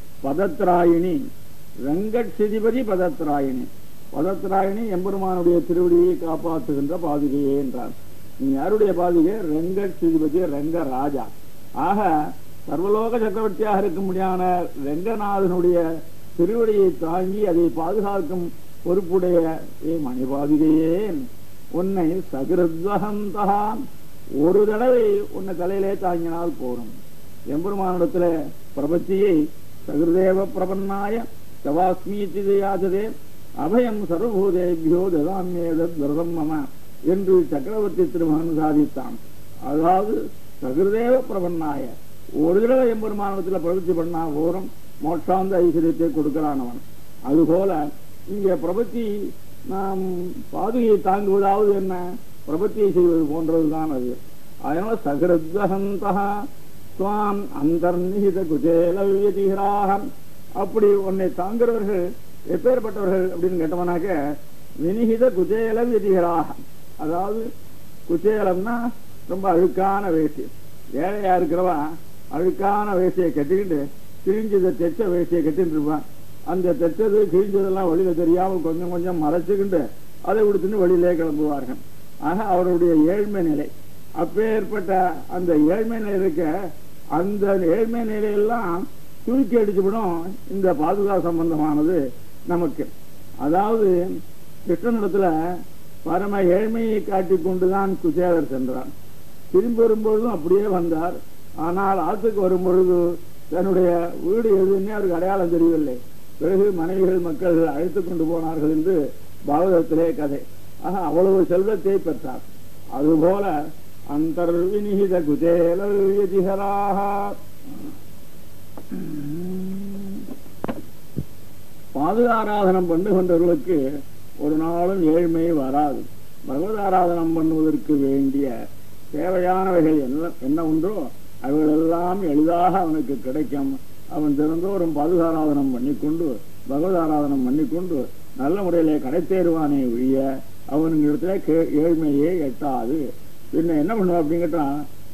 Speaker 1: பதத்ராயினி வெங்கட் சிதிபதி பதத்ராயினி பதத்ராயினி எம்பெருமானுடைய திருவடியை காப்பாற்றுகின்ற பாதுகையே என்றார் நீ யாருடைய பாதுகை ரெங்கட் சிதிபதி ரெங்க ராஜா ஆக சர்வலோக சக்கரவர்த்தியாக இருக்க முடியாத ரெங்கநாதனுடைய திருவடியை தாங்கி அதை பாதுகாக்கும் பொறுப்புடைய ஏ மணி பாதுகையே உன்னை சகிருத்வகந்தா ஒரு தடவை உன்னை தலையிலே தாங்கினால் போரும் எம்பெருமானிடத்துல பிரபத்தியை சகிருதேவ பிரபன்னாய தவாஸ்மீதி யாச்சதே அபயம் சர்வபூதேபியோ ததாமியேதத் விரதம் மம என்று சக்கரவர்த்தி திருமகன் சாதித்தான் அதாவது சகிருதேவ பிரபன்னாய ஒரு தடவை எம்பெருமானத்துல பிரபத்தி பண்ணா போரும் மோட்சாந்த ஐஸ்வர்யத்தை கொடுக்கிறான் அவன் அதுபோல இங்க பிரபத்தி நாம் பாதுகையை தாங்குவதாவது என்ன பிரபத்தியை செய்வது போன்றதுதான் அது அதனால சகிருத்வகந்தா துவாம் அந்தர்நிகித குஜேல வியதிகராக அப்படி உன்னை தாங்குறவர்கள் எப்பேற்பட்டவர்கள் அப்படின்னு கேட்டவனாக்க வினிகித குஜேல வியதிகராக அதாவது குச்சேலம்னா ரொம்ப அழுக்கான வேஷ்டி ஏழையா இருக்கிறவா அழுக்கான வேஷ்டியை கட்டிக்கிட்டு கிழிஞ்சதை தைச்ச வேஷ்டியை கட்டிட்டு இருப்பான் அந்த தைச்சது கிழிஞ்சதெல்லாம் வெளியில தெரியாமல் கொஞ்சம் கொஞ்சம் மறைச்சுக்கிட்டு அதை உடுத்துன்னு வெளியிலே கிளம்புவார்கள் ஆக அவருடைய ஏழ்மை நிலை அப்பேற்பட்ட அந்த ஏழ்மை நிலை இருக்க அந்த ஏழ்மை நிலையெல்லாம் தூக்கி அடிச்சுவிடும் இந்த பாதுகாப்பு சம்பந்தமானது நமக்கு அதாவது கிருஷ்ணனிடத்துல பரம ஏழ்மையை காட்டிக் கொண்டுதான் குச்சேலர் சென்றார் திரும்பி வரும்பொழுதும் அப்படியே வந்தார் ஆனால் ஆத்துக்கு வரும் பொழுது தன்னுடைய வீடு எதுன்னே அவருக்கு அடையாளம் தெரியவில்லை பிறகு மனைவிகள் மக்கள் அழைத்துக் கொண்டு போனார்கள் என்று பாகவதத்திலே கதை ஆக அவ்வளவு செல்வத்தை பெற்றார் அதுபோல அந்தர்வினிகித குஜேலவியதிகராக பாதுகாராதனம் பண்ணுகின்றவர்களுக்கு ஒரு நாளும் ஏழ்மை வராது பகவத் ஆராதனம் பண்ணுவதற்கு வேண்டிய தேவையானவைகள் என்ன என்ன உண்டோ அவைகளெல்லாம் எளிதாக அவனுக்கு கிடைக்கும் அவன் தினந்தோறும் பாதுகாராதனம் பண்ணிக்கொண்டு பகவத் ஆராதனம் பண்ணிக்கொண்டு நல்ல முறையிலே கடைத்தேருவானே ஒழிய அவனுங்கிடத்துல கே- ஏழ்மையே எட்டாது பின்ன என்ன பண்ணுவான் அப்படின்னு கேட்டா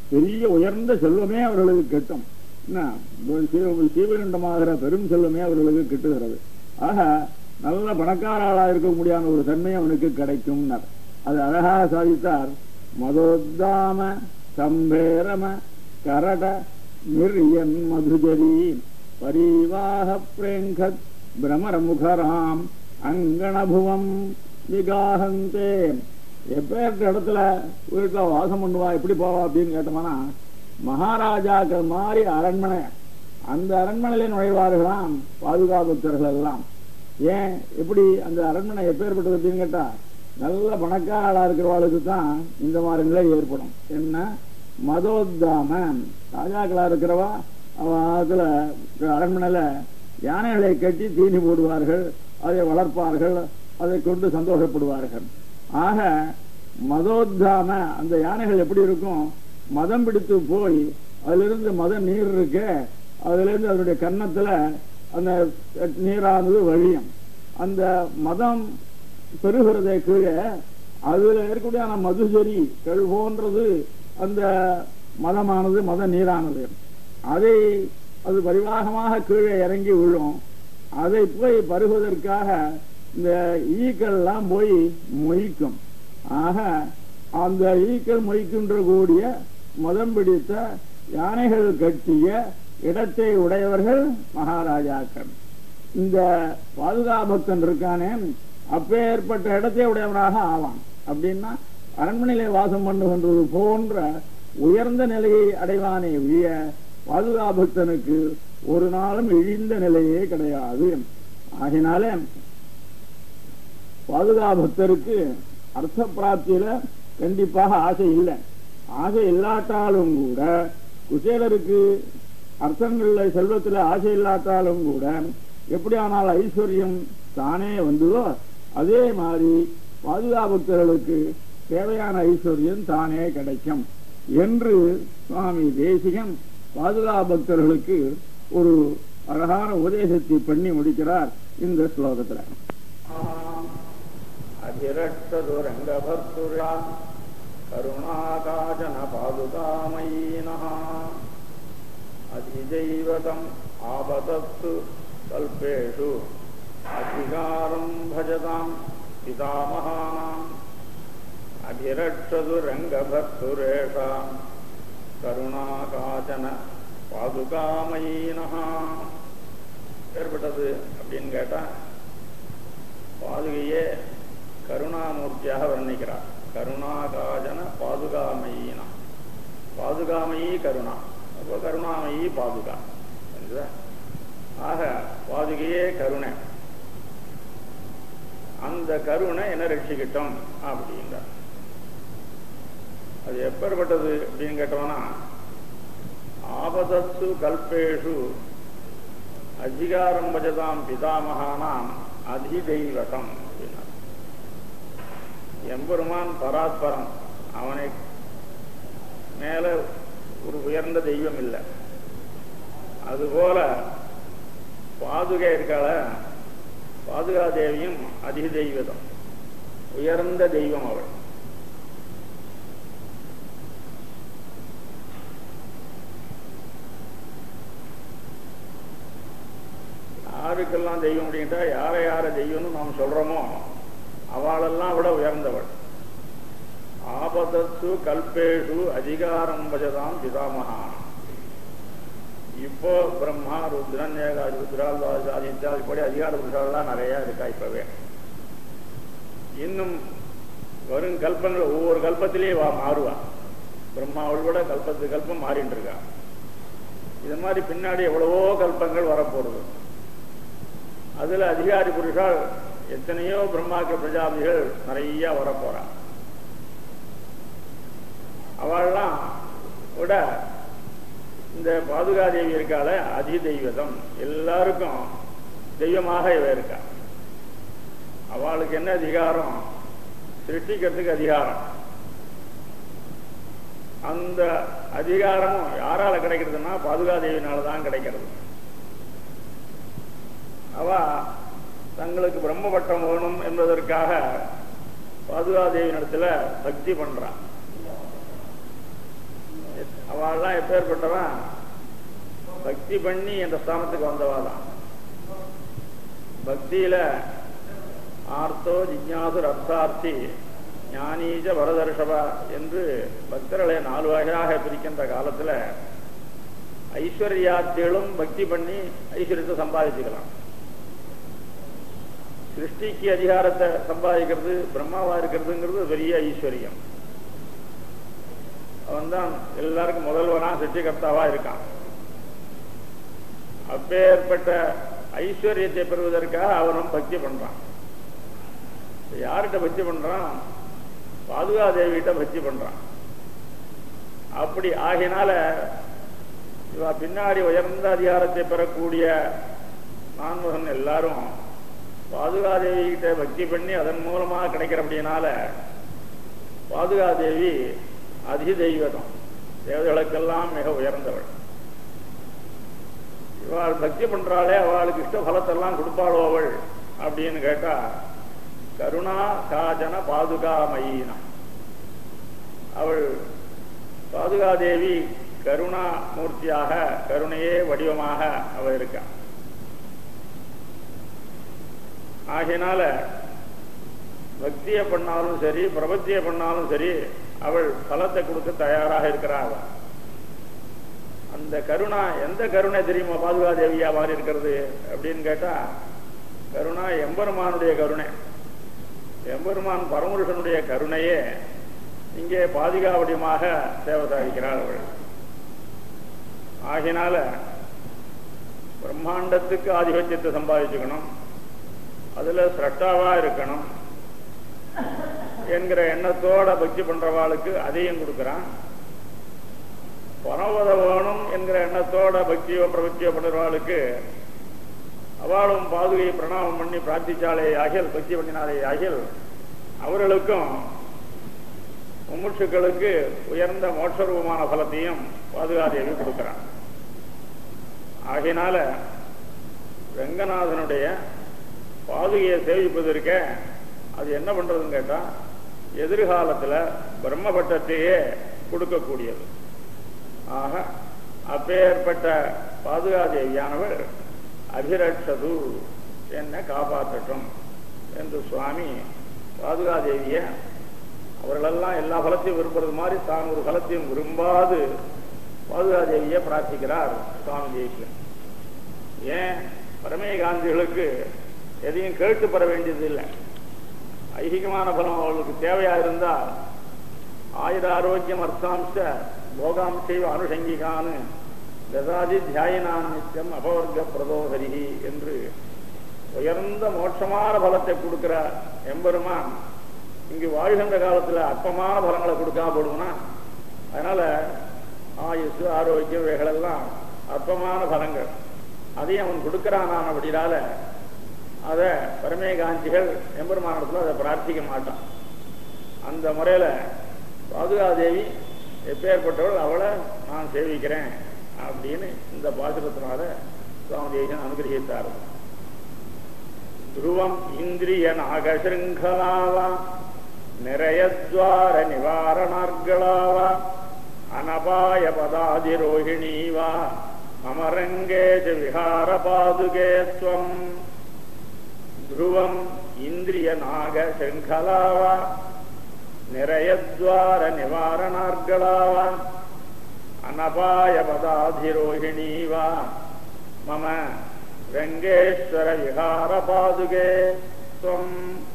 Speaker 1: பெரிய உயர்ந்த செல்வமே அவர்களுக்கு கிட்டும் என்ன சீவ- சீவகண்டமாகிற பெரும் செல்வமே அவர்களுக்கு கிட்டுகிறது ஆக நல்ல பணக்கார ஆளா இருக்க முடியாத ஒரு தன்மை அவனுக்கு கிடைக்கும்னார் அது அழகாக சாதித்தார் மதோத்தாம சம்பேரம கரட நிர்யன் மதுஜரி பரிவாக பிரேங்கத் பிரமரமுகராம் அங்கணபுவம் விகாகந்தே எப்பேற்ற இடத்துல வீட்டுல வாசம் பண்ணுவா எப்படி போவா அப்படின்னு கேட்டோம்னா மகாராஜாக்கள் மாதிரி அரண்மனை அந்த அரண்மனையில நுழைவார்களாம் பாதுகாப்புத்தர்கள் எல்லாம் ஏன் எப்படி அந்த அரண்மனை எப்பேற்பட்டது அப்படின்னு கேட்டா நல்ல பணக்கார ஆளா இருக்கிறவாளுக்கு தான் இந்த மாதிரி நிலை ஏற்படும் என்ன மதோத்தாம ராஜாக்களா இருக்கிறவா அவத்துல அரண்மனையில யானைகளை கட்டி தீனி போடுவார்கள் அதை வளர்ப்பார்கள் அதை கொண்டு சந்தோஷப்படுவார்கள் ஆக மதோத்தாம அந்த யானைகள் எப்படி இருக்கும் மதம் பிடித்து போய் அதிலிருந்து மத நீர் இருக்க அதுல இருந்து அதனுடைய கன்னத்துல அந்த நீரானது வழியும் அந்த மதம் பெருகிறதை கீழே அதுல இருக்கக்கூடிய அந்த மதுசரி கல் போன்றது அந்த மதமானது மத நீரானது அதை அது பரிவாகமாக கீழே இறங்கி விழும் அதை போய் பருகுவதற்காக இந்த ஈக்கள் எல்லாம் போய் மொய்க்கும் ஆக அந்த ஈக்கள் மொய்க்கின்ற கூடிய மதம் பிடித்த யானைகள் கட்டிய இடத்தை உடையவர்கள் மகாராஜாக்கள் இந்த பாதுகாபக்தன் இருக்கானே அப்பேற்பட்ட இடத்தை உடையவனாக ஆவான் அப்படின்னா அரண்மனையிலே வாசம் பண்ணுகின்றது போன்ற உயர்ந்த நிலையை அடைவானே ஒழிய பாதுகாபக்தனுக்கு ஒரு நாளும் இழிந்த நிலையே கிடையாது ஆகினாலே பாதுகாபக்தருக்கு அர்த்த பிராப்தியில கண்டிப்பாக ஆசை இல்லை ஆசை இல்லாட்டாலும் கூட குசேலருக்கு அர்த்தங்கள்ல செல்வத்துல ஆசை இல்லாட்டாலும் கூட எப்படி ஆனால் ஐஸ்வர்யம் தானே வந்ததோ அதே மாதிரி பாதுகாபக்தர்களுக்கு தேவையான ஐஸ்வர்யம் தானே கிடைக்கும் என்று சுவாமி தேசிகன் பாதுகாபக்தர்களுக்கு ஒரு அழகான உபதேசத்தை பண்ணி முடிக்கிறார் இந்த ஸ்லோகத்துல அதிரட்டதுரங்கபர்த்துரா கருணாகாஜன பாதுகாமயீனः அதிஜைவதம் ஆபதத்து கல்பேஷு அதிகாரம் பஜதாம் பிதாமகானாம் அபிரட்சது ரங்கபக்துரேஷாம் கருணாகாஜன பாதுகாமயீனஹா ஏற்பட்டது அப்படின்னு கேட்டா பாதுகையே கருணாமூர்த்தியாக வர்ணிக்கிறார் கருணாகாஜன பாதுகாமயீனா பாதுகாமயி கருணா அப்போ கருணாமயி பாதுகா புரியுதா? ஆக பாதுகையே கருணை அந்த கருணை என்ன ரட்சிக்கிட்டோம் அப்படிங்கிறார் அது எப்பேற்பட்டது அப்படின்னு கேட்டோம்னா ஆபதத்து கல்பேஷு அதிகாரம் பஜதாம் பிதாமகானாம் அதிதெய்வதம் அப்படின்னார் எம்பெருமான் பராத்பரம் அவனை மேல ஒரு உயர்ந்த தெய்வம் இல்லை அதுபோல பாதுகை இருக்காள பாதுகா தேவியும் அதிதெய்வதம் உயர்ந்த தெய்வம் அவள் யாருக்கெல்லாம் தெய்வம் அப்படின்ட்டா யாரை யாரை தெய்வம்னு நாம் சொல்றோமோ அவளெல்லாம் விட உயர்ந்தவள் ஆபதத்து கல்பேஷு அதிகாரம் பஜதாம் பிதாமகா இப்போ பிரம்மா ருத்ரன் ஏகாதி ருத்ரால் ஆதித்யா இப்படி அதிகார புருஷாலாம் நிறைய இருக்கா இப்பவே இன்னும் வரும் கல்பங்கள் ஒவ்வொரு கல்பத்திலேயே வா மாறுவா பிரம்மாவள் விட கல்பத்து கல்பம் மாறிட்டு இருக்கா இது மாதிரி பின்னாடி எவ்வளவோ கல்பங்கள் வரப்போறது அதுல அதிகாரி புருஷால் எத்தனையோ பிரம்மாக்க பிரஜாபிகள் நிறைய வரப்போறா அவள்லாம் விட இந்த பாதுகாதேவி இருக்கால அதி தெய்வதம் எல்லாருக்கும் தெய்வமாக இவ இருக்கா அவளுக்கு என்ன அதிகாரம் சிருஷ்டிக்கிறதுக்கு அதிகாரம் அந்த அதிகாரமும் யாரால கிடைக்கிறதுனா பாதுகாதேவினால தான் கிடைக்கிறது அவ தங்களுக்கு பிரம்ம பட்டம் வேணும் என்பதற்காக பாதுகாதேவி இடத்துல பக்தி பண்றான்
Speaker 2: அவள்லாம் எப்பேற்பட்டவன் பக்தி பண்ணி என்ற ஸ்தானத்துக்கு வந்தவா தான் பக்தியில ஆர்த்தோ ஜிஜாசுர் அர்த்தார்த்தி ஞானீஜ வரதர்ஷபா என்று பக்தர்களை நாலு வகையாக பிரிக்கின்ற காலத்துல ஐஸ்வர்யாத்திகளும் பக்தி பண்ணி ஐஸ்வர்யத்தை சம்பாதிச்சுக்கலாம் சிருஷ்டிக்கு அதிகாரத்தை சம்பாதிக்கிறது பிரம்மாவா இருக்கிறதுங்கிறது பெரிய ஐஸ்வர்யம் அவன் தான் எல்லாருக்கும் முதல்வனா சிருஷ்டிகர்த்தாவா இருக்கான் அப்பேற்பட்ட ஐஸ்வர்யத்தை பெறுவதற்காக அவனும் பக்தி பண்றான் யார்கிட்ட பக்தி பண்றான் பாதுகா தேவிகிட்ட பக்தி பண்றான் அப்படி ஆகினால இவ பின்னாடி உயர்ந்த அதிகாரத்தை பெறக்கூடிய நான்முகன் எல்லாரும் பாதுகாதேவி கிட்ட பக்தி பண்ணி அதன் மூலமாக கிடைக்கிற அப்படின்னால பாதுகாதேவி அதிதெய்வதம் தேவதைகளுக்கெல்லாம் மிக உயர்ந்தவள் இவாள் பக்தி பண்றாளே அவளுக்கு இஷ்ட பலத்தெல்லாம் கொடுப்பாளோ அவள் அப்படின்னு கேட்டா கருணா காஜன பாதுகாமயீனம் அவள் பாதுகாதேவி கருணா மூர்த்தியாக கருணையே வடிவமாக அவள் இருக்கான் ஆகையினால பக்தியை பண்ணாலும் சரி பிரபத்தியை பண்ணாலும் சரி அவள் பலத்தை கொடுக்க தயாராக இருக்கிறாள் அந்த கருணா எந்த கருணை தெரியுமா பாதுகாதேவியா மாறி இருக்கிறது அப்படின்னு கேட்டா கருணா எம்பெருமானுடைய கருணை எம்பெருமான் பரமருஷனுடைய கருணையே இங்கே பாதுகாவடியமாக சேவை சாதிக்கிறாள் அவள் ஆகினால பிரம்மாண்டத்துக்கு ஆதிபத்தியத்தை சம்பாதிச்சுக்கணும் அதுல சிரட்டாவா இருக்கணும் என்கிற எண்ணத்தோட பக்தி பண்றவாளுக்கு அதையும் கொடுக்கிறான் பணவத வேணும் என்கிற எண்ணத்தோட பக்தியோ பிரபத்தியோ பண்ணுறவாளுக்கு அவளும் பாதுகையை பிரணாமம் பண்ணி பிரார்த்திச்சாலே ஆகியல் பக்தி பண்ணினாலே ஆகியல் அவர்களுக்கும் மும்முட்சுக்களுக்கு உயர்ந்த மோட்சரூபமான பலத்தையும் பாதுகாதேவி கொடுக்கிறான் ஆகையினால ரங்கநாதனுடைய பாதுகையை சேவிப்பதற்க அது என்ன பண்றதுன்னு கேட்டா எதிர்காலத்துல பிரம்மபட்டத்தையே கொடுக்கக்கூடியது ஆக அப்பேற்பட்ட பாதுகாதேவியானவர் அபிரட்சது என்ன காப்பாற்றட்டும் என்று சுவாமி பாதுகாதேவிய அவர்களெல்லாம் எல்லா பலத்தையும் விரும்புறது மாதிரி தான் ஒரு பலத்தையும் விரும்பாது பாதுகாதேவியை பிரார்த்திக்கிறார் சுவாமி தேசியம் ஏன் பரமேகாந்திகளுக்கு எதையும் கேட்டு பெற வேண்டியது இல்லை ஐகிகமான பலம் அவர்களுக்கு தேவையா இருந்தா ஆயுத ஆரோக்கியம் அர்த்தாம்ச போகாம்சைவ அனுஷங்கிகான்னு ததாதி தியாயினான் நித்தியம் அபவர்க்க பிரதோகரிகி என்று உயர்ந்த மோட்சமான பலத்தை கொடுக்கிற எம்பெருமான் இங்கு வாழ்கின்ற காலத்துல அற்பமான பலங்களை கொடுக்காம போடுவனா அதனால ஆயுசு ஆரோக்கியம் இவைகளெல்லாம் அற்பமான பலங்கள் அதையும் அவன் கொடுக்கிறானான் அப்படினால அதை பரமேகாந்திகள் எம்பெருமானத்தில் அதை பிரார்த்திக்க மாட்டான் அந்த முறையில பாதுகாதேவி எப்பேற்பட்டவள் அவளை நான் சேவிக்கிறேன் அப்படின்னு இந்த பாசுரத்தினால சுவாமி தேசன் அனுகிரகித்தார் துருவம் இந்திரிய நாகசிருங்கலாவா நிறையத்வார நிவாரணார்களாவா அனபாய பதாதிரோஹிணீவா அமரங்கேஜ விஹார பாதுகே ஸ்வம் ध्रुवम् इन्द्रियनाग शृङ्खला वा निरयद्वार निवारणार्गला वा अनपायपदाधिरोहिणी वा मम रङ्गेश्वर विहारपादुके त्वम्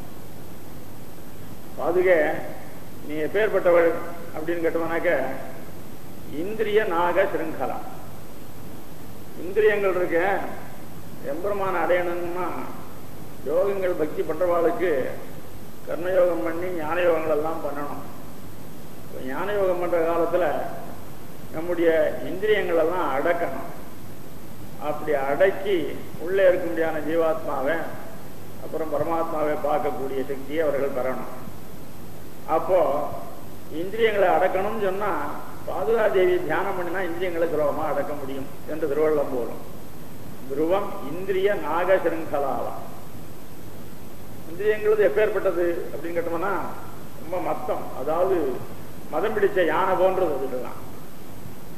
Speaker 2: பாதுகே நீ எப்பேற்பட்டவள் அப்படின்னு கேட்டவனாக்க இந்திரிய நாக சிருங்கலா இந்திரியங்கள் இருக்க எம்பெருமான அடையணும்னா யோகங்கள் பக்தி பண்றவாளுக்கு கர்மயோகம் பண்ணி ஞான யோகங்கள் எல்லாம் பண்ணணும் ஞான யோகம் பண்ற காலத்துல நம்முடைய இந்திரியங்கள் எல்லாம் அடக்கணும் அப்படி அடக்கி உள்ளே இருக்க முடியாத ஜீவாத்மாவை அப்புறம் பரமாத்மாவை பார்க்கக்கூடிய சக்தியை அவர்கள் பெறணும் அப்போ இந்திரியங்களை அடக்கணும்னு சொன்னா பாதுகாதேவி தியானம் பண்ணினா இந்திரியங்களை சுலபமா அடக்க முடியும் என்று திருவள்ளம் போலும் துருவம் இந்திரிய நாக சிருங்கலாவா இந்திரியங்கிறது எப்பேற்பட்டது அப்படின்னு கேட்டோம்னா ரொம்ப மத்தம் அதாவது மதம் பிடிச்ச யானை போன்றது அதுக்கெல்லாம்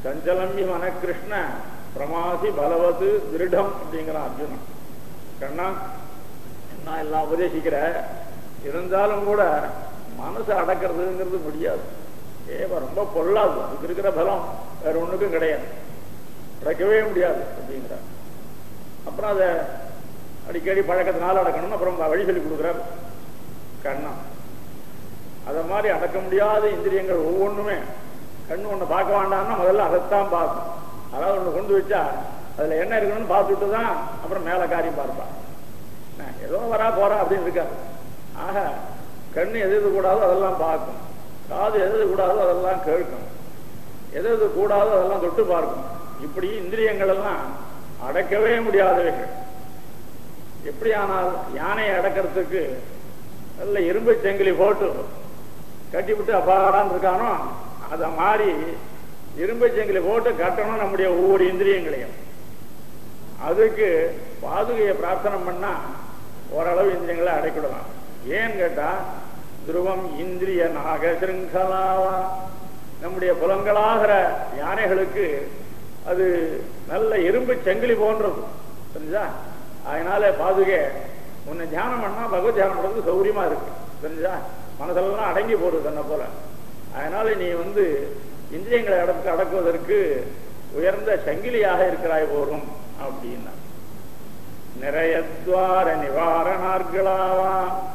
Speaker 2: சஞ்சலம்பி மன கிருஷ்ண பிரமாசி பலவத்து திருடம் அப்படிங்கிறான் அர்ஜுனன் கண்ணா நான் எல்லாம் உபதேசிக்கிற இருந்தாலும் கூட மனசு அடக்கிறதுங்கிறது முடியாது ஏவ ரொம்ப பொல்லாது அதுக்கு இருக்கிற பலம் வேற ஒண்ணுக்கும் கிடையாது அடக்கவே முடியாது அப்படிங்கிறார் அப்புறம் அதை அடிக்கடி பழக்கத்தினால அடக்கணும்னு அப்புறம் வழி சொல்லி கொடுக்குறார் கண்ணம் அத மாதிரி அடக்க முடியாத இந்திரியங்கள் ஒவ்வொன்றுமே கண்ணு ஒண்ணு பார்க்க வேண்டாம்னா முதல்ல அதைத்தான் பார்க்கும் அதாவது ஒண்ணு கொண்டு வச்சா அதுல என்ன இருக்கணும்னு பார்த்துட்டு தான் அப்புறம் மேல காரியம் பார்ப்பான் என்ன, ஏதோ வரா போறா அப்படின்னு இருக்காது ஆக கண்ணு எது எது கூடாதோ அதெல்லாம் பார்க்கும் காது எது எது கூடாதோ அதெல்லாம் கேட்கும் எது எது கூடாதோ அதெல்லாம் தொட்டு பார்க்கும் இப்படி இந்திரியங்கள் எல்லாம் அடக்கவே முடியாதவைகள் எப்படியானால் யானையை அடக்கிறதுக்கு நல்ல இரும்பு செங்கிலி போட்டு கட்டிவிட்டு அப்பாடான்னு இருக்கானோ அத மாதிரி இரும்பு செங்கிலி போட்டு கட்டணும் நம்முடைய ஒவ்வொரு இந்திரியங்களையும் அதுக்கு பாதுகையை பிரார்த்தனை பண்ணா ஓரளவு இந்திரியங்களை அடைக்கிடலாம் ஏன்னு கேட்டா துருவம் இந்திரிய நாக சிருங்கலாவா நம்முடைய புலங்களாகிற யானைகளுக்கு அது நல்ல இரும்பு செங்கிலி போன்றது தெரிஞ்சா அதனால பாதுகை உன்னை தியானம் பண்ணா பகவத் தியானம் பண்றது சௌரியமா இருக்கு தெரிஞ்சா மனசெல்லாம் அடங்கி போடுது தன்னை போல அதனால நீ வந்து இந்திரியங்களை அடக்கு அடக்குவதற்கு உயர்ந்த சங்கிலியாக இருக்கிறாய் போரும் அப்படின்னா நிறைய துவார நிவாரணார்களாவா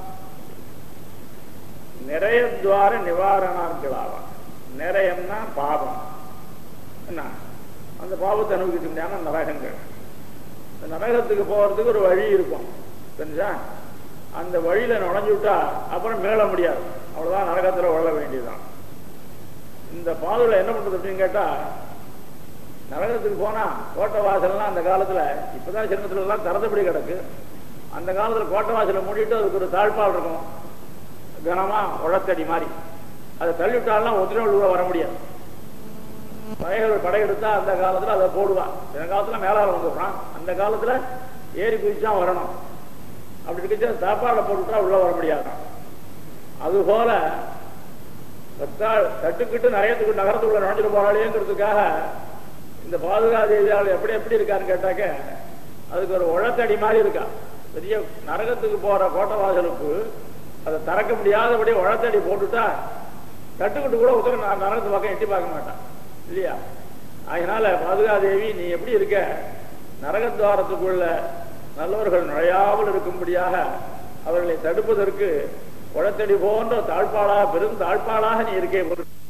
Speaker 2: நிறைய துவார நிவாரணார்களாவா நிறையம்னா பாவம் என்ன அந்த பாவத்தை அனுபவிக்க முடியாம நரகங்கள் இந்த நரகத்துக்கு போறதுக்கு ஒரு வழி இருக்கும் தெரிஞ்சா அந்த வழியில நுழைஞ்சு விட்டா அப்புறம் மேல முடியாது அவ்வளவுதான் நரகத்துல உழ வேண்டியதுதான் இந்த பாதுல என்ன பண்றது அப்படின்னு கேட்டா நரகத்துக்கு போனா கோட்டை வாசல்லாம் அந்த காலத்துல இப்பதான் சின்னத்துல எல்லாம் திறந்தபடி கிடக்கு அந்த காலத்துல கோட்டை வாசலை மூடிட்டு அதுக்கு ஒரு தாழ்பால் இருக்கும் கனமா உழத்தடி மாதிரி அதை தள்ளிவிட்டாலும் ஒத்திரை உள்ள வர முடியாது படைகள் படையெடுத்தா அந்த காலத்துல அதை போடுவான் இந்த காலத்துல மேலால வந்துடுறான் அந்த காலத்துல ஏறி குதிச்சா வரணும் அப்படி இருந்துச்சு சாப்பாடை போட்டுட்டா உள்ள வர முடியாதான் அது போல பத்தாள் தட்டுக்கிட்டு நிறையத்துக்கு நகரத்துக்குள்ள நுழைஞ்சிட்டு போறாளேங்கிறதுக்காக இந்த பாதுகாதேவியால் எப்படி எப்படி இருக்கான்னு கேட்டாக்க அதுக்கு ஒரு உழத்தடி மாதிரி இருக்கா பெரிய நரகத்துக்கு போற கோட்டை வாசலுக்கு அதை திறக்க முடியாதபடி உழத்தடி போட்டுட்டா தட்டுக்கிட்டு கூட உத்தர நரகத்து பக்கம் எட்டி பார்க்க மாட்டான் இல்லையா அதனால பாதுகாதேவி நீ எப்படி இருக்க நரகத்வாரத்துக்குள்ள நல்லவர்கள் நுழையாமல் இருக்கும்படியாக அவர்களை தடுப்பதற்கு குளத்தடி போன்ற தாழ்பாளாக பெரும் தாழ்பாளாக நீ இருக்கே பொருள்